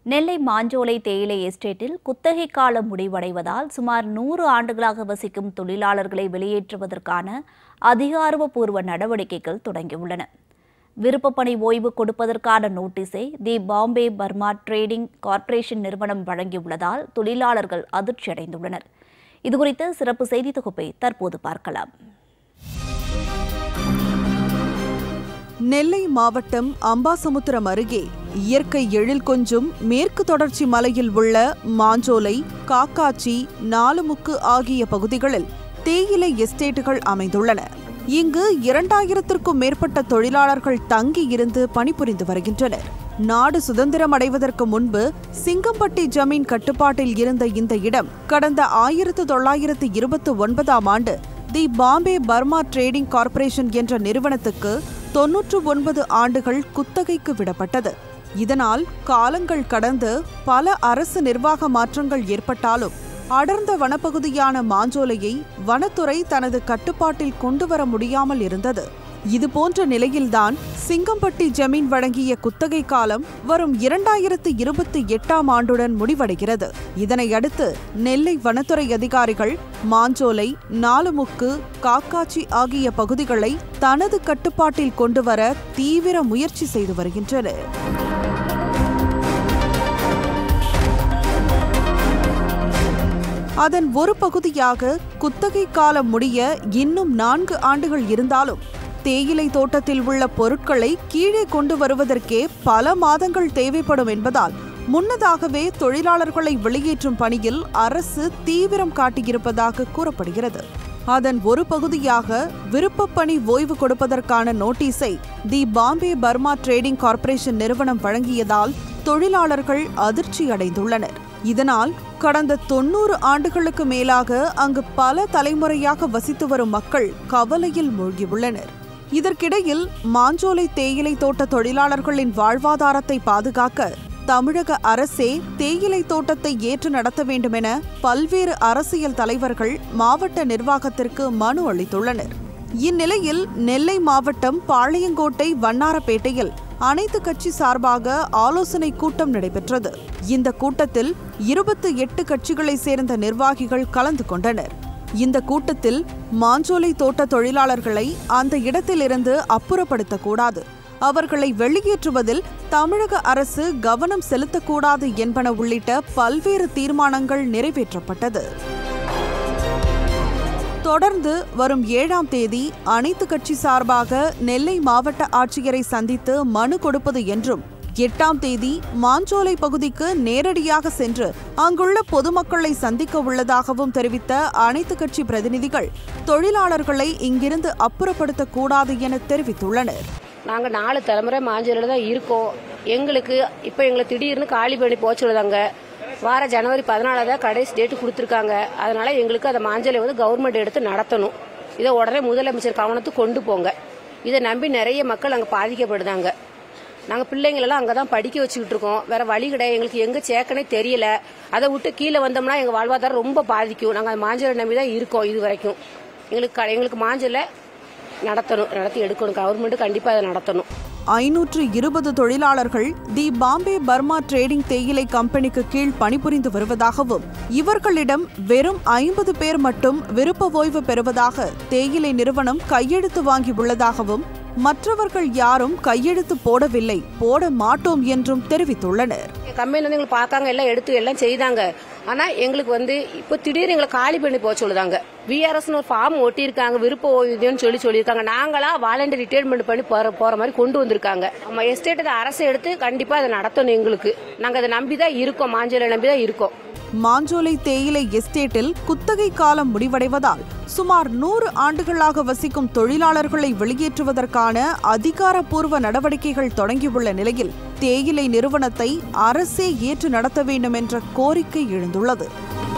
நெல்லை மாஞ்சோலை தேயிலை எஸ்டேட்டில் குத்தகை காலம் முடிவடைவதால் சுமார் நூறு ஆண்டுகளாக வசிக்கும் தொழிலாளர்களை வெளியேற்றுவதற்கான அதிகாரப்பூர்வ நடவடிக்கைகள் தொடங்கியுள்ளன விருப்பப்பணி ஓய்வு கொடுப்பதற்கான நோட்டீஸை the Bombay Burma trading corporation நிறுவனம் வழங்கியுள்ளதால் தொழிலாளர்கள் அதிர்ச்சியடைந்துள்ளனர் இதுகுறித்த சிறப்பு செய்தி தொகுப்பை தற்போது பார்க்கலாம் நெல்லை மாவட்டம் அம்பாசமுத்திரம் அருகே இயற்கை எழில் கொஞ்சும் மேற்கு தொடர்ச்சி மலையில் உள்ள மாஞ்சோலை காக்காச்சி நாலுமுக்கு ஆகிய பகுதிகளில் தேயிலை எஸ்டேட்டுகள் அமைந்துள்ளன இங்கு இரண்டாயிரத்திற்கும் மேற்பட்ட தொழிலாளர்கள் தங்கி இருந்து பணிபுரிந்து வருகின்றனர் நாடு சுதந்திரம் அடைவதற்கு முன்பு சிங்கம்பட்டி ஜமீன் கட்டுப்பாட்டில் இருந்த இந்த இடம் கடந்த ஆயிரத்து தொள்ளாயிரத்து இருபத்தி ஒன்பதாம் ஆண்டு the Bombay Burma trading corporation என்ற நிறுவனத்துக்கு தொன்னூற்று ஒன்பது ஆண்டுகள் குத்தகைக்கு விடப்பட்டது இதனால் காலங்கள் கடந்து பல அரசு நிர்வாக மாற்றங்கள் ஏற்பட்டாலும் அடர்ந்த வனப்பகுதியான மாஞ்சோலையை வனத்துறை தனது கட்டுப்பாட்டில் கொண்டு வர முடியாமல் இருந்தது இதுபோன்ற நிலையில்தான் சிங்கம்பட்டி ஜமீன் வழங்கிய குத்தகை காலம் வரும் இரண்டாயிரத்து இருபத்தி எட்டாம் ஆண்டுடன் முடிவடைகிறது இதனையடுத்து நெல்லை வனத்துறை அதிகாரிகள் மாஞ்சோலை நாலுமுக்கு காக்காச்சி ஆகிய பகுதிகளை தனது கட்டுப்பாட்டில் கொண்டுவர தீவிர முயற்சி செய்து வருகின்றனர் அதன் ஒரு பகுதியாக குத்தகை காலம் முடிய இன்னும் நான்கு ஆண்டுகள் இருந்தாலும் தேயிலை தோட்டத்தில் உள்ள பொருட்களை கீழே கொண்டு வருவதற்கே பல மாதங்கள் தேவைப்படும் என்பதால் முன்னதாகவே தொழிலாளர்களை வெளியேற்றும் பணியில் அரசு தீவிரம் காட்டியிருப்பதாக கூறப்படுகிறது அதன் ஒரு பகுதியாக விருப்பப்பணி ஓய்வு கொடுப்பதற்கான நோட்டீஸை the Bombay Burma trading corporation நிறுவனம் வழங்கியதால் தொழிலாளர்கள் அதிர்ச்சி அடைந்துள்ளனர் இதனால் கடந்த தொன்னூறு ஆண்டுகளுக்கு மேலாக அங்கு பல தலைமுறையாக வசித்து வரும் மக்கள் கவலையில் மூழ்கியுள்ளனர் இதற்கிடையில் மாஞ்சோலை தேயிலை தோட்ட தொழிலாளர்களின் வாழ்வாதாரத்தை பாதுகாக்க தமிழக அரசே தேயிலை தோட்டத்தை ஏற்று நடத்த வேண்டுமென பல்வேறு அரசியல் தலைவர்கள் மாவட்ட நிர்வாகத்திற்கு மனு அளித்துள்ளனர் இந்நிலையில் நெல்லை மாவட்டம் பாளையங்கோட்டை வண்ணாரப்பேட்டையில் அனைத்து கட்சி சார்பாக ஆலோசனை கூட்டம் நடைபெற்றது இந்த கூட்டத்தில் இருபத்தி எட்டு கட்சிகளை சேர்ந்த நிர்வாகிகள் கலந்து கொண்டனர் இந்த கூட்டத்தில் மாஞ்சோலை தோட்ட தொழிலாளர்களை அந்த இடத்திலிருந்து அப்புறப்படுத்தக்கூடாது அவர்களை வெளியேற்றுவதில் தமிழக அரசு கவனம் செலுத்தக்கூடாது என்பன உள்ளிட்ட பல்வேறு தீர்மானங்கள் நிறைவேற்றப்பட்டது தொடர்ந்து வரும் ஏழாம் தேதி அனைத்து கட்சி சார்பாக நெல்லை மாவட்ட ஆட்சியரை சந்தித்து மனு கொடுப்பது என்றும் எட்டாம் தேதி மாஞ்சோலை பகுதிக்கு நேரடியாக சென்று அங்குள்ள பொதுமக்களை சந்திக்க உள்ளதாகவும் தெரிவித்த அனைத்து கட்சி பிரதிநிதிகள் தொழிலாளர்களை இங்கிருந்து அப்புறப்படுத்தக்கூடாது என தெரிவித்துள்ளனர் நாங்கள் நாலு தலைமுறை மாஞ்சோலில் தான் இருக்கோம் எங்களுக்கு இப்போ எங்களை திடீர்னு காலி பண்ணி போக சொல்லுதாங்க வார ஜனவரி பதினாலாவது தான் கடைசி டேட்டு கொடுத்துருக்காங்க அதனால எங்களுக்கு அந்த மாஞ்சோலை வந்து கவர்மெண்ட் எடுத்து நடத்தணும் இதை உடனே முதலமைச்சர் கவனத்துக்கு கொண்டு போங்க இதை நம்பி நிறைய மக்கள் அங்கே பாதிக்கப்படுதாங்க நாங்கள் பிள்ளைங்களெல்லாம் அங்கே தான் படிக்க வச்சுக்கிட்டு இருக்கோம் வேற வழி கிடையாது எங்களுக்கு எங்கே சேர்க்கனே தெரியல அதை விட்டு கீழே வந்தோம்னா எங்கள் வாழ்வாதாரம் ரொம்ப பாதிக்கும் நாங்கள் அந்த மாஞ்சோலை நம்பி தான் இருக்கோம் இது வரைக்கும் எங்களுக்கு க- எங்களுக்கு மாஞ்சோலை நடத்தணும் நடத்தி எடுக்கணும் கவர்மெண்ட் கண்டிப்பாக அதை நடத்தணும் ஐநூற்று இருபது தொழிலாளர்கள் தி பாம்பே பர்மா ட்ரேடிங் தேயிலை கம்பெனிக்கு கீழ் பணிபுரிந்து வருவதாகவும் இவர்களிடம் வெறும் ஐம்பது பேர் மட்டும் விருப்ப ஓய்வு பெறுவதாக தேயிலை நிறுவனம் கையெழுத்து வாங்கி உள்ளதாகவும் மற்றவர்கள் யாரும் கையெழுத்து போடவில்லை போட மாட்டோம் என்றும் தெரிவித்துள்ளனர் கம்பெனில வந்து எங்களுக்கு பார்க்காங்க எல்லாம் எடுத்து எல்லாம் செய்தாங்க ஆனா எங்களுக்கு வந்து இப்போ திடீர்னு எங்களை காலி பண்ணி போக சொல்லுதாங்க விஆர்எஸ்னு ஒரு ஃபார்ம் ஒட்டியிருக்காங்க விருப்ப ஓய்வூதியம்னு சொல்லி சொல்லியிருக்காங்க நாங்களா வாலண்டரி ரிட்டையர்மெண்ட் பண்ணி போற போற மாதிரி கொண்டு வந்திருக்காங்க நம்ம எஸ்டேட் அரசு எடுத்து கண்டிப்பா அதை நடத்தணும் எங்களுக்கு நாங்க அதை நம்பி தான் இருக்கோம் மாஞ்சோலை நம்பி தான் இருக்கோம் மாஞ்சோலை தேயிலை எஸ்டேட்டில் குத்தகை காலம் முடிவடைவதால் சுமார் நூறு ஆண்டுகளாக வசிக்கும் தொழிலாளர்களை வெளியேற்றுவதற்கான அதிகாரப்பூர்வ நடவடிக்கைகள் தொடங்கியுள்ள நிலையில் தேயிலை நிறுவனத்தை அரசே ஏற்று நடத்த வேண்டும் என்ற கோரிக்கை எழுந்துள்ளது